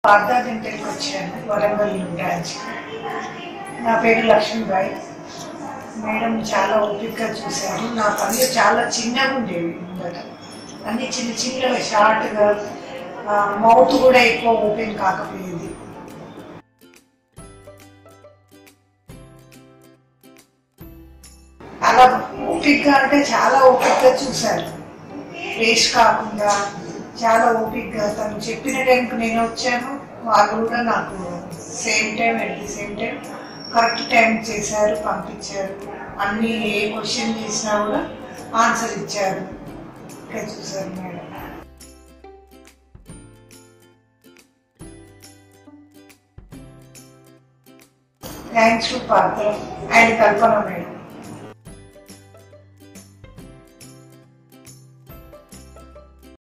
వార్తా డెంటల్కి వచ్చాను వరంగల్ బ్రాంచ్ నా పేరు లక్ష్మీబాయి మేడం చాలా ఓపికగా చూశారు నా పనులు చాలా చిన్నగా ఉండేవి ముందట అన్ని చిన్న చిన్నగా షార్ట్గా మౌత్ కూడా ఎక్కువ ఓపెన్ కాకపోయేది అలా ఓపిక్గా అంటే చాలా ఓపిక్గా చూశారు వేస్ట్ కాకుండా చాలా ఓపిక్గా తను చెప్పిన టైంకి నేను వచ్చాను వాళ్ళు కూడా నాకు same time at the same time correct time చేశారు పంపించారు అన్ని ఏ క్వశ్చన్ చేసినా కూడా ఆన్సర్ ఇచ్చారు ఇక్కడ చూసారు madam thanks to Patra and Kalpana madam